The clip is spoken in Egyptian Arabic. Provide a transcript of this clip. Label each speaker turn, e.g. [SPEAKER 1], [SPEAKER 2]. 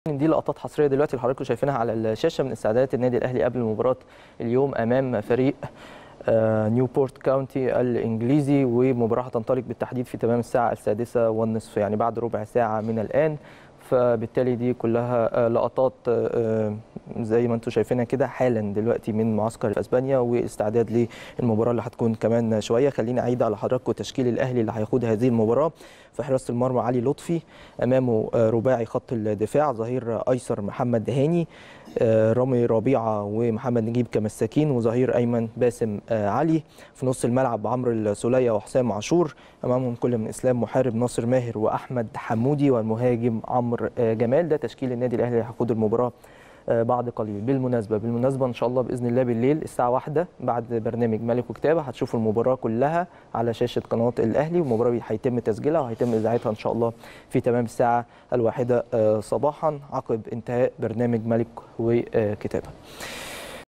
[SPEAKER 1] دي لقطات حصريه دلوقتي اللي حضراتكم شايفينها على الشاشه من استعدادات النادي الاهلي قبل مباراه اليوم امام فريق آه، نيوبورت كاونتي الانجليزي ومباراه هتنطلق بالتحديد في تمام الساعه السادسه والنصف يعني بعد ربع ساعه من الان فبالتالي دي كلها آه، لقطات آه، زي ما انتم شايفينها كده حالا دلوقتي من معسكر في اسبانيا واستعداد للمباراه اللي هتكون كمان شويه خليني اعيد على حضراتكم تشكيل الاهلي اللي هيخوض هذه المباراه في حراسه المرمى علي لطفي امامه آه، رباعي خط الدفاع ظهير ايسر محمد هاني آه، رامي ربيعه ومحمد نجيب كمساكين وظهير ايمن باسم آه، علي في نص الملعب عمرو السوليه وحسام عاشور امامهم كل من اسلام محارب ناصر ماهر واحمد حمودي والمهاجم عمرو آه، جمال ده تشكيل النادي الاهلي اللي هيخوض المباراه آه، بعد قليل بالمناسبه بالمناسبه ان شاء الله باذن الله بالليل الساعه واحدة بعد برنامج ملك وكتابه هتشوفوا المباراه كلها على شاشه قناه الاهلي والمباراه هيتم تسجيلها وهيتم اذاعتها ان شاء الله في تمام الساعه الواحدة آه، صباحا عقب انتهاء برنامج ملك وكتابه